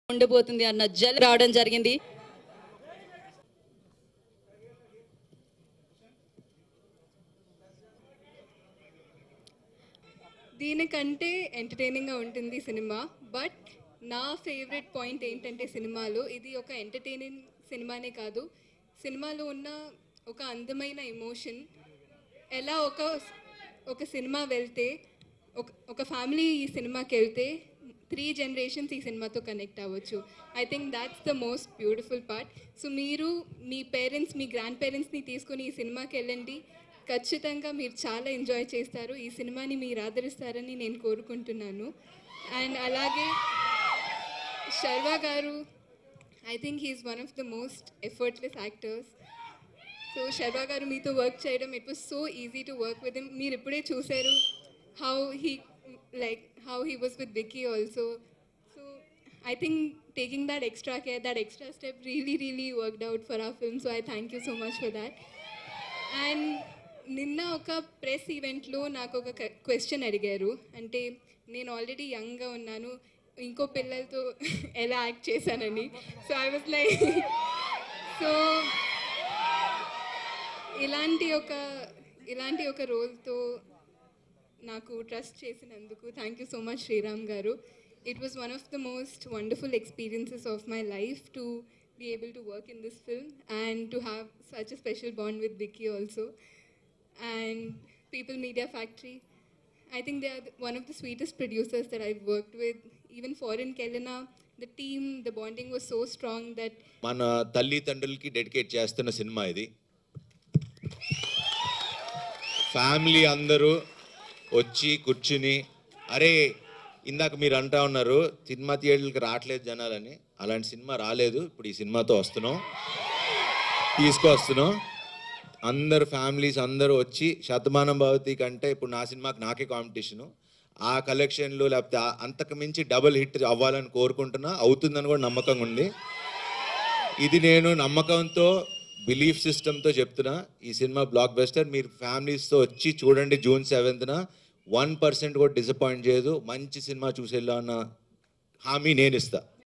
ఉండబోతుంది అన్న జల్ రావడం జరిగింది దీనికంటే ఎంటర్టైనింగ్గా ఉంటుంది సినిమా బట్ నా ఫేవరెట్ పాయింట్ ఏంటంటే సినిమాలో ఇది ఒక ఎంటర్టైనింగ్ సినిమానే కాదు సినిమాలో ఉన్న ఒక అందమైన ఎమోషన్ ఎలా ఒక ఒక సినిమా వెళ్తే ఒక ఒక ఫ్యామిలీ ఈ సినిమాకి వెళ్తే త్రీ జనరేషన్స్ ఈ సినిమాతో కనెక్ట్ అవ్వచ్చు I think that's the most beautiful part so మీరు మీ పేరెంట్స్ మీ గ్రాండ్ పేరెంట్స్ని తీసుకొని ఈ సినిమాకి వెళ్ళండి ఖచ్చితంగా మీరు చాలా ఎంజాయ్ చేస్తారు ఈ సినిమాని మీరు ఆదరిస్తారని నేను కోరుకుంటున్నాను అండ్ అలాగే Sharwa garu I think he's one of the most effortless actors so Sharwa garu మీతో వర్క్ చేయడం it was so easy to work with him మీరు ఇప్పుడే చూశారు how he like how he was with Vicky also so I think taking that extra care that extra step really really worked out for a film so I thank you so much for that and నిన్న ఒక press ఈవెంట్లో నాకు ఒక question అడిగారు అంటే నేను already యంగ్గా ఉన్నాను ఇంకో పిల్లలతో ఎలా యాక్ట్ చేశానని so I was like so ఇలాంటి ఒక ఇలాంటి ఒక రోల్తో నాకు ట్రస్ట్ చేసినందుకు thank you so much Sriram garu it was one of the most wonderful experiences of my life to be able to work in this film and to have such a special bond with Vicky also and People Media Factory. I think they are the- one of the sweetest producers that I've worked with. Even foreign Kelena, the team, the bonding was so strong that మన తల్లిదండ్రులకి dedicate చేస్తున్న cinema ఇది family అందరూ వచ్చి కూర్చుని అరే ఇందాక మీరు అంటా ఉన్నారు సినిమా థియేటర్కి రావట్లేదు జనాలని అలాంటి సినిమా రాలేదు ఇప్పుడు ఈ సినిమాతో వస్తున్నాం తీసుకొస్తున్నాం అందరు ఫ్యామిలీస్ అందరూ వచ్చి శతమానం భవతి కంటే ఇప్పుడు నా సినిమాకి నాకే కాంపిటీషను ఆ కలెక్షన్లు లేకపోతే ఆ- అంతకు మించి డబుల్ హిట్ అవ్వాలని కోరుకుంటున్నా అవుతుందని కూడా నమ్మకం ఉంది ఇది నేను నమ్మకంతో బిలీఫ్ సిస్టమ్తో చెప్తున్నా ఈ సినిమా బ్లాక్ బస్టర్ మీరు ఫ్యామిలీస్తో వచ్చి చూడండి జూన్ సెవెంత్న వన్ పర్సెంట్ కూడా డిసప్పాయింట్ చేయదు మంచి సినిమా చూసేలా అన్న హామీ నేను ఇస్తా